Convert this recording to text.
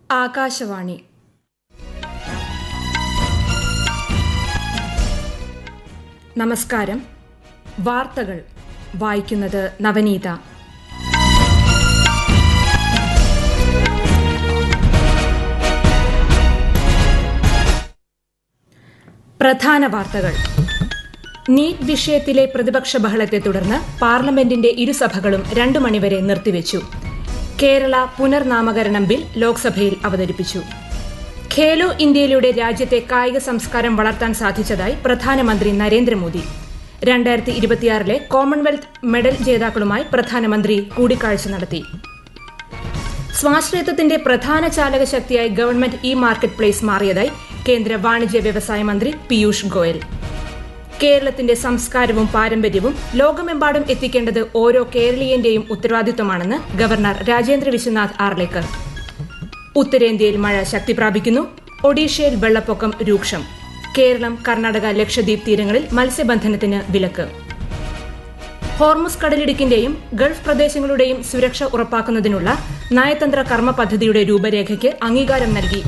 ആകാശവാണി നമസ്കാരം വാർത്തകൾ വായിക്കുന്നത് നവനീത പ്രധാന വാർത്തകൾ നീറ്റ് വിഷയത്തിലെ പ്രതിപക്ഷ ബഹളത്തെ തുടർന്ന് പാർലമെന്റിന്റെ ഇരുസഭകളും രണ്ടു മണിവരെ നിർത്തിവച്ചു കേരള പുനർനാമകരണം ബിൽ ലോക്സഭയിൽ അവതരിപ്പിച്ചു ഖേലോ ഇന്ത്യയിലൂടെ രാജ്യത്തെ കായിക സംസ്കാരം വളർത്താൻ സാധിച്ചതായി പ്രധാനമന്ത്രി നരേന്ദ്രമോദി രണ്ടായിരത്തി ഇരുപത്തിയാറിലെ കോമൺവെൽത്ത് മെഡൽ ജേതാക്കളുമായി പ്രധാനമന്ത്രി കൂടിക്കാഴ്ച നടത്തി സ്വാശ്രയത്വത്തിന്റെ പ്രധാന ചാലക ശക്തിയായി ഗവൺമെന്റ് ഇ മാർക്കറ്റ് പ്ലേസ് മാറിയതായി കേന്ദ്ര വാണിജ്യ വ്യവസായ മന്ത്രി പീയൂഷ് ഗോയൽ കേരളത്തിന്റെ സംസ്കാരവും പാരമ്പര്യവും ലോകമെമ്പാടും എത്തിക്കേണ്ടത് ഓരോ കേരളീയന്റെയും ഉത്തരവാദിത്വമാണെന്ന് ഗവർണർ രാജേന്ദ്ര വിശ്വനാഥ് ആർലേക്കർ ഉത്തരേന്ത്യയിൽ മഴ ശക്തി പ്രാപിക്കുന്നു ഒഡീഷയിൽ വെള്ളപ്പൊക്കം രൂക്ഷം കേരളം കർണാടക ലക്ഷദ്വീപ് തീരങ്ങളിൽ മത്സ്യബന്ധനത്തിന് വിലക്ക് ഹോർമുസ് കടലിടുക്കിന്റെയും ഗൾഫ് പ്രദേശങ്ങളുടെയും സുരക്ഷ ഉറപ്പാക്കുന്നതിനുള്ള നയതന്ത്ര കർമ്മ പദ്ധതിയുടെ രൂപരേഖയ്ക്ക് അംഗീകാരം നൽകി